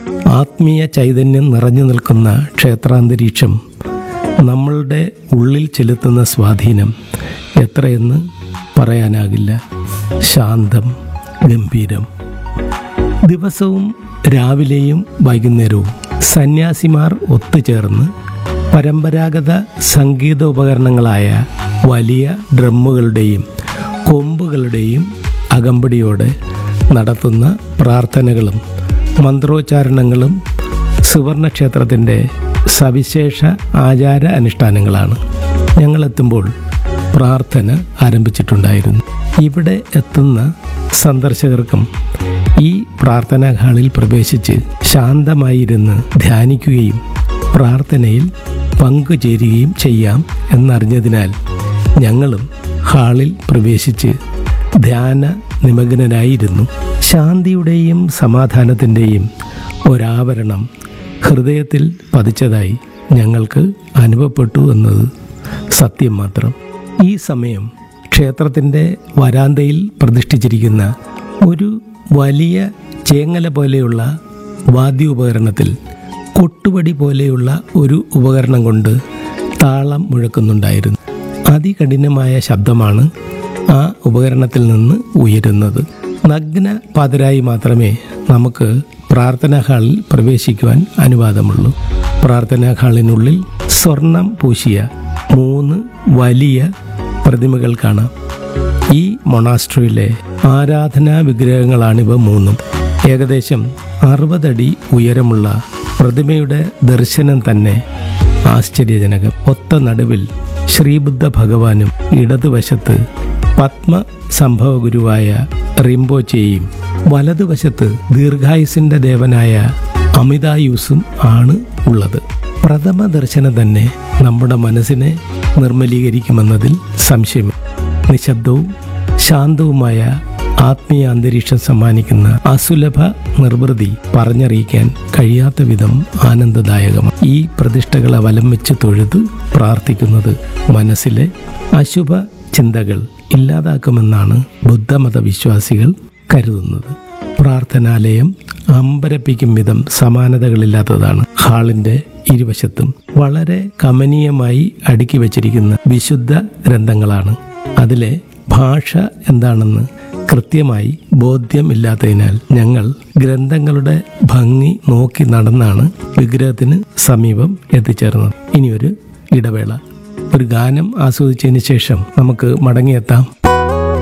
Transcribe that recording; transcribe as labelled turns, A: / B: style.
A: ആത്മീയ ചൈതന്യം നിറഞ്ഞു നിൽക്കുന്ന ക്ഷേത്രാന്തരീക്ഷം നമ്മളുടെ ഉള്ളിൽ ചെലുത്തുന്ന സ്വാധീനം എത്രയെന്ന് പറയാനാകില്ല ശാന്തം ഗംഭീരം ദിവസവും രാവിലെയും വൈകുന്നേരവും സന്യാസിമാർ ഒത്തുചേർന്ന് പരമ്പരാഗത സംഗീതോപകരണങ്ങളായ വലിയ ഡ്രമ്മുകളുടെയും കൊമ്പുകളുടെയും അകമ്പടിയോടെ നടത്തുന്ന പ്രാർത്ഥനകളും മന്ത്രോച്ചാരണങ്ങളും സുവർണക്ഷേത്രത്തിൻ്റെ സവിശേഷ ആചാര അനുഷ്ഠാനങ്ങളാണ് ഞങ്ങളെത്തുമ്പോൾ പ്രാർത്ഥന ആരംഭിച്ചിട്ടുണ്ടായിരുന്നു ഇവിടെ എത്തുന്ന സന്ദർശകർക്കും ഈ പ്രാർത്ഥനാ ഹാളിൽ പ്രവേശിച്ച് ശാന്തമായിരുന്ന് ധ്യാനിക്കുകയും പ്രാർത്ഥനയിൽ പങ്കുചേരുകയും ചെയ്യാം എന്നറിഞ്ഞതിനാൽ ഞങ്ങളും ഹാളിൽ പ്രവേശിച്ച് ധ്യാന നിമഗ്നനായിരുന്നു ശാന്തിയുടെയും സമാധാനത്തിൻ്റെയും ഒരാവരണം ഹൃദയത്തിൽ പതിച്ചതായി ഞങ്ങൾക്ക് അനുഭവപ്പെട്ടു എന്നത് സത്യം മാത്രം ഈ സമയം ക്ഷേത്രത്തിൻ്റെ വരാന്തയിൽ പ്രതിഷ്ഠിച്ചിരിക്കുന്ന ഒരു വലിയ ചേങ്ങല പോലെയുള്ള വാദ്യോപകരണത്തിൽ കൊട്ടുപടി പോലെയുള്ള ഒരു ഉപകരണം കൊണ്ട് താളം മുഴക്കുന്നുണ്ടായിരുന്നു അതികഠിനമായ ശബ്ദമാണ് ആ ഉപകരണത്തിൽ നിന്ന് ഉയരുന്നത് നഗ്ന പാതരായി മാത്രമേ നമുക്ക് പ്രാർത്ഥനാ ഹാളിൽ പ്രവേശിക്കുവാൻ അനുവാദമുള്ളൂ പ്രാർത്ഥനാ ഹാളിനുള്ളിൽ സ്വർണം പൂശിയ മൂന്ന് വലിയ പ്രതിമകൾ കാണാം ഈ മൊണാസ്ട്രിയിലെ ആരാധനാ വിഗ്രഹങ്ങളാണിവ മൂന്നും ഏകദേശം അറുപതടി ഉയരമുള്ള പ്രതിമയുടെ ദർശനം തന്നെ ആശ്ചര്യജനകം ഒത്ത നടുവിൽ ശ്രീബുദ്ധ ഭഗവാനും ഇടതുവശത്ത് പത്മ സംഭവ ഗുരുവായ റിംബോച്ചയും വലതുവശത്ത് ദീർഘായുസിന്റെ ദേവനായ അമിതായുസും ആണ് ഉള്ളത് പ്രഥമ ദർശനം തന്നെ നമ്മുടെ മനസ്സിനെ നിർമ്മലീകരിക്കുമെന്നതിൽ സംശയം നിശബ്ദവും ശാന്തവുമായ ആത്മീയ അന്തരീക്ഷം സമ്മാനിക്കുന്ന അസുലഭ നിർവൃതി പറഞ്ഞറിയിക്കാൻ കഴിയാത്ത വിധം ആനന്ദദായകമാണ് ഈ പ്രതിഷ്ഠകളെ വലം വെച്ച് തൊഴുത് പ്രാർത്ഥിക്കുന്നത് മനസ്സിലെ അശുഭ ചിന്തകൾ ഇല്ലാതാക്കുമെന്നാണ് ബുദ്ധമത വിശ്വാസികൾ കരുതുന്നത് പ്രാർത്ഥനാലയം അമ്പരപ്പിക്കും വിധം സമാനതകളില്ലാത്തതാണ് ഹാളിന്റെ ഇരുവശത്തും വളരെ കമനീയമായി അടുക്കി വച്ചിരിക്കുന്ന വിശുദ്ധ ഗ്രന്ഥങ്ങളാണ് അതിലെ ഭാഷ എന്താണെന്ന് കൃത്യമായി ബോധ്യമില്ലാത്തതിനാൽ ഞങ്ങൾ ഗ്രന്ഥങ്ങളുടെ ഭംഗി നോക്കി നടന്നാണ് വിഗ്രഹത്തിന് സമീപം എത്തിച്ചേർന്നത് ഇനിയൊരു ഇടവേള ഒരു ഗാനം ആസ്വദിച്ചതിന് ശേഷം നമുക്ക് മടങ്ങിയെത്താം